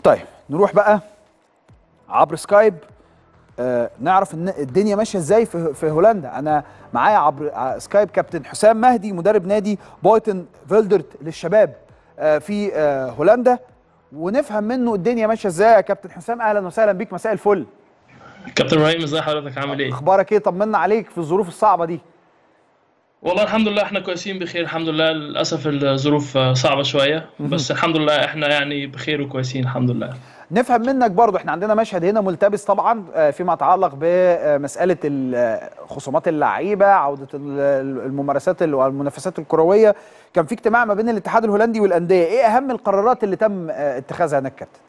طيب نروح بقى عبر سكايب آه نعرف ان الدنيا ماشيه ازاي في, في هولندا انا معايا عبر ع- سكايب كابتن حسام مهدي مدرب نادي بويتن فيلدرت للشباب آه في آه هولندا ونفهم منه الدنيا ماشيه ازاي يا كابتن حسام اهلا وسهلا بيك مساء الفل كابتن ابراهيم ازي حضرتك عامل ايه؟ اخبارك ايه طمنا عليك في الظروف الصعبه دي والله الحمد لله احنا كويسين بخير الحمد لله للاسف الظروف آه، صعبه شويه بس الحمد لله احنا يعني بخير وكويسين الحمد لله نفهم منك برضو احنا عندنا مشهد هنا ملتبس طبعا آه، فيما يتعلق بمساله ال- آه، خصومات اللعيبه عوده ال- الممارسات ال- والمنافسات الكرويه كان في اجتماع ما بين الاتحاد الهولندي والانديه ايه اهم القرارات اللي تم آه، اتخاذها هناك كابتن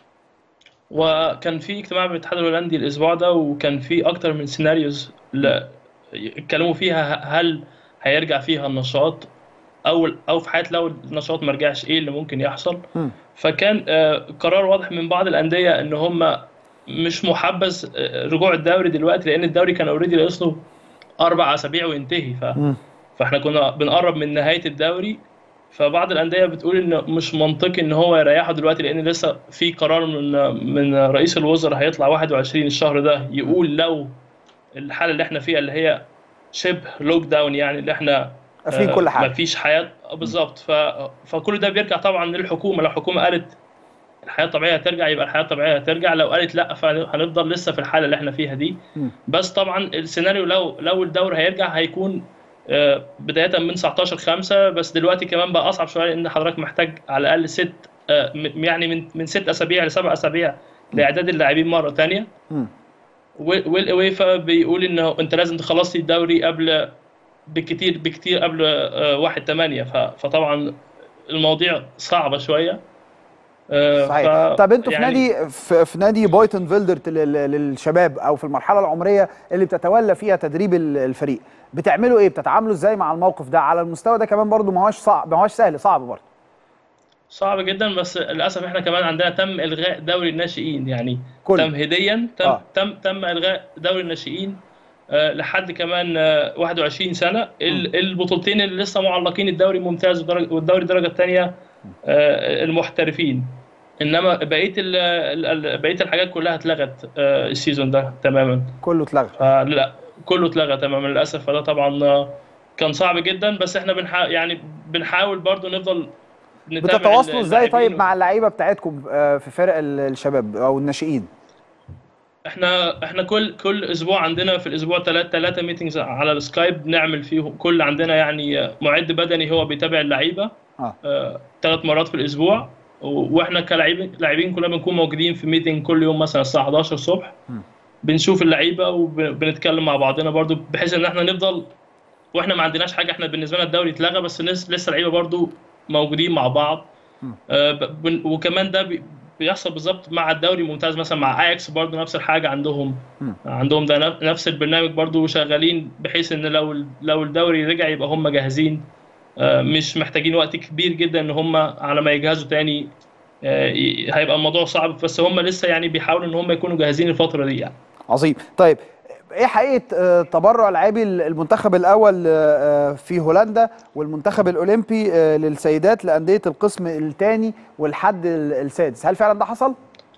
وكان في اجتماع بالاتحاد الهولندي الاسبوع ده وكان في اكتر من سيناريوز ل- اتكلموا فيها ه- هل هيرجع فيها النشاط او او في حاله لو النشاط ما رجعش ايه اللي ممكن يحصل مم. فكان آه، قرار واضح من بعض الانديه ان هم مش محبذ آه، رجوع الدوري دلوقتي لان الدوري كان اوريدي ناقص له اربع اسابيع وينتهي ف مم. فاحنا كنا بنقرب من نهايه الدوري فبعض الانديه بتقول ان مش منطقي ان هو يريحه دلوقتي لان لسه في قرار من من رئيس الوزراء هيطلع 21 الشهر ده يقول لو الحاله اللي احنا فيها اللي هي شبه لوك داون يعني اللي احنا قافلين كل حاجه مفيش حياه آه، بالظبط ف... فكل ده بيرجع طبعا للحكومه لو الحكومه قالت الحياه الطبيعيه هترجع يبقى الحياه الطبيعيه هترجع لو قالت لا فهنفضل لسه في الحاله اللي احنا فيها دي مم. بس طبعا السيناريو لو لو الدوري هيرجع هيكون آه، بدايه من 19 5 بس دلوقتي كمان بقى اصعب شويه لان حضرتك محتاج على الاقل ست آه، م- يعني من من ست اسابيع لسبع اسابيع لاعداد اللاعبين مره ثانيه مم. والاويفا بيقول انه انت لازم تخلص لي الدوري قبل بكتير بكتير قبل آه، 1 8 فطبعا المواضيع صعبه شويه آه، صحيح ف- طب انتوا في يعني- نادي في, في نادي بويتن فيلدرت لل- للشباب او في المرحله العمريه اللي بتتولى فيها تدريب ال- الفريق بتعملوا ايه بتتعاملوا ازاي مع الموقف ده على المستوى ده كمان برضو ما هوش صعب ما هوش سهل صعب برضو صعب جدا بس للاسف احنا كمان عندنا تم الغاء دوري الناشئين يعني كله. تمهيديا تم آه. تم تم الغاء دوري الناشئين آه، لحد كمان آه، 21 سنه ال- البطولتين اللي لسه معلقين الدوري الممتاز والدرجة- والدوري الدرجه الثانيه المحترفين انما بقيه ال- ال- ال- بقيه الحاجات كلها اتلغت آه، السيزون ده تماما كله اتلغى فلا كله اتلغى تماما للاسف فده طبعا آه، كان صعب جدا بس احنا بنحاول يعني بنحاول برضو نفضل نتابع بتتواصلوا ازاي طيب اللاعبين مع اللعيبه بتاعتكم آه، في فرق ال- الشباب او الناشئين احنا احنا كل كل اسبوع عندنا في الاسبوع ثلاث ثلاثه ميتنجز على السكايب نعمل فيهم كل عندنا يعني معد بدني هو بيتابع اللعيبه اه ثلاث مرات في الاسبوع و- واحنا كلاعبين لاعبين كلنا بنكون موجودين في ميتنج كل يوم مثلا الساعه 11 الصبح م. بنشوف اللعيبه وبنتكلم مع بعضنا برضو بحيث ان احنا نفضل واحنا ما عندناش حاجه احنا بالنسبه لنا الدوري اتلغى بس لسه لسه اللعيبه برضو موجودين مع بعض م. آه، ب- بن- وكمان ده بي- بيحصل بالظبط مع الدوري الممتاز مثلا مع اياكس برضو نفس الحاجه عندهم م. عندهم ده نف- نفس البرنامج برضو شغالين بحيث ان لو لو الدوري رجع يبقى هم جاهزين آه، مش محتاجين وقت كبير جدا ان هم على ما يجهزوا تاني آه، ي- هيبقى الموضوع صعب بس هم لسه يعني بيحاولوا ان هم يكونوا جاهزين الفتره دي يعني عظيم طيب ايه حقيقه آه، تبرع لاعبي المنتخب الاول آه، في هولندا والمنتخب الاولمبي آه، للسيدات لانديه القسم الثاني والحد ال- السادس هل فعلا ده حصل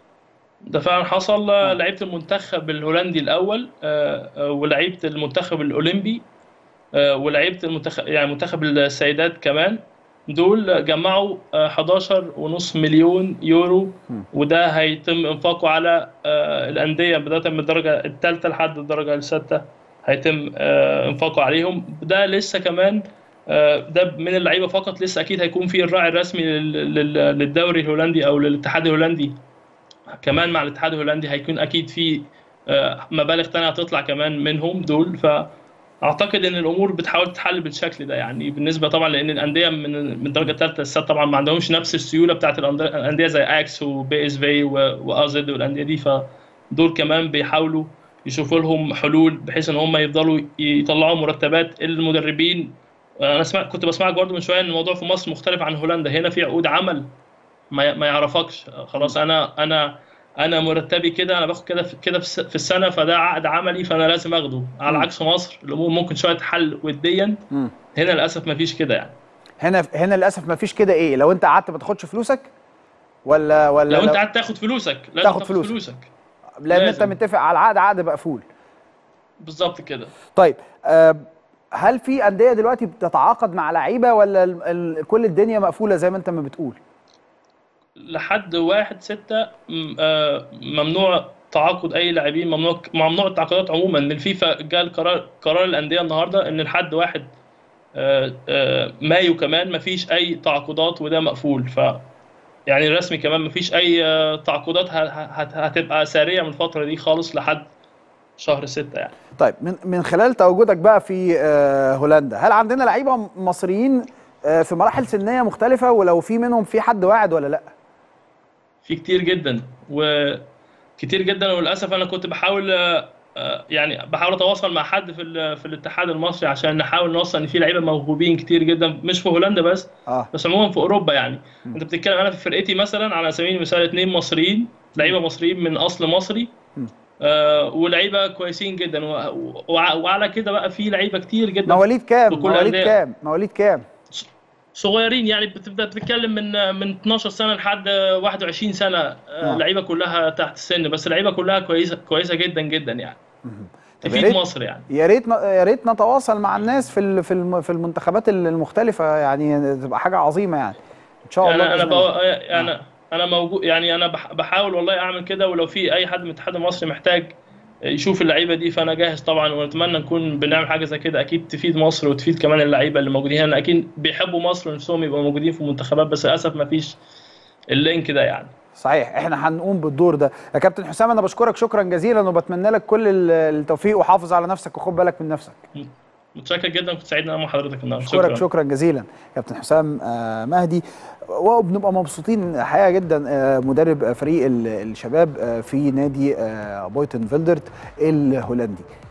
ده فعلا حصل آه، لعيبه المنتخب الهولندي الاول آه، آه، ولعيبه المنتخب الاولمبي آه، ولعيبه المنتخب يعني منتخب السيدات كمان دول جمعوا آه، 11.5 مليون يورو م. وده هيتم انفاقه على آه، الانديه بدايه من الدرجه الثالثه لحد الدرجه السادسه هيتم آه، انفاقه عليهم ده لسه كمان آه، ده من اللعيبه فقط لسه اكيد هيكون في الراعي الرسمي لل- لل- للدوري الهولندي او للاتحاد الهولندي كمان مع الاتحاد الهولندي هيكون اكيد في آه، مبالغ تانية هتطلع كمان منهم دول فاعتقد ان الامور بتحاول تتحل بالشكل ده يعني بالنسبه طبعا لان الانديه من من الدرجه الثالثه للسادسه طبعا ما عندهمش نفس السيوله بتاعت الأندية- الانديه زي اكس وبي اس في وازد والانديه دي فدول كمان بيحاولوا يشوفوا لهم حلول بحيث ان هم يفضلوا يطلعوا مرتبات المدربين انا سمعت كنت بسمعك برضه من شويه ان الموضوع في مصر مختلف عن هولندا هنا في عقود عمل ما ما يعرفكش خلاص انا انا انا مرتبي كده انا باخد كده في- كده في الس- في السنه فده عقد عملي فانا لازم اخده على مم. عكس مصر الامور ممكن شويه تحل وديا مم. هنا للاسف ما فيش كده يعني هنا هنا للاسف ما فيش كده ايه لو انت قعدت ما تاخدش فلوسك ولا ولا لو انت قاعد تاخد فلوسك لازم تاخد تاخد فلوسك. فلوسك, لان انت لازم. متفق على العقد عقد مقفول بالظبط كده طيب آه، هل في انديه دلوقتي بتتعاقد مع لعيبه ولا ال ال كل الدنيا مقفوله زي ما انت ما بتقول لحد واحد ستة م- آه، ممنوع تعاقد اي لاعبين ممنوع ممنوع التعاقدات عموما ان الفيفا جاء القرار قرار الانديه النهارده ان لحد واحد آه، آه، مايو كمان مفيش اي تعاقدات وده مقفول ف يعني رسمي كمان مفيش اي آه، تعاقدات ه- هت- هتبقى ساريه من الفتره دي خالص لحد شهر ستة يعني طيب من من خلال تواجدك بقى في آه، هولندا هل عندنا لعيبه مصريين آه، في مراحل سنيه مختلفه ولو في منهم في حد واعد ولا لا في كتير جدا وكتير جدا وللاسف انا كنت بحاول آه، آه، يعني بحاول اتواصل مع حد في ال- في الاتحاد المصري عشان نحاول نوصل ان في لعيبه موهوبين كتير جدا مش في هولندا بس اه بس عموما في اوروبا يعني انت بتتكلم انا في فرقتي مثلا على سبيل المثال اثنين مصريين لعيبه مصريين من اصل مصري م. آه ولعيبه كويسين جدا و- وع- وعلى كده بقى في لعيبه كتير جدا مواليد كام بكل مواليد أندية. كام مواليد كام صغيرين يعني بتبدا تتكلم من من 12 سنه لحد 21 سنه آه. آه. لعيبه كلها تحت السن بس لعيبه كلها كويسه كويسه جدا جدا يعني طب يا تفيد ريت- مصر يعني يا ريت ن- يا ريت نتواصل مع الناس في ال- في الم- في المنتخبات ال- المختلفه يعني تبقى حاجه عظيمه يعني ان شاء الله يعني انا بإذن الله. بو... يعني انا موجود يعني انا بح- بحاول والله اعمل كده ولو في اي حد من الاتحاد المصري محتاج يشوف اللعيبه دي فانا جاهز طبعا ونتمنى نكون بنعمل حاجه زي كده اكيد تفيد مصر وتفيد كمان اللعيبه اللي موجودين هنا اكيد بيحبوا مصر ونفسهم يبقوا موجودين في المنتخبات بس للاسف ما فيش اللينك ده يعني صحيح احنا هنقوم بالدور ده يا كابتن حسام انا بشكرك شكرا جزيلا وبتمنى لك كل ال- التوفيق وحافظ على نفسك وخد بالك من نفسك متشكر جدا كنت سعيد ان انا مع حضرتك النهارده اشكرك شكرا, شكرا جزيلا كابتن حسام آه، مهدي وبنبقى مبسوطين الحقيقه جدا آه، مدرب فريق ال- الشباب آه، في نادي آه، بويتن فيلدرت الهولندي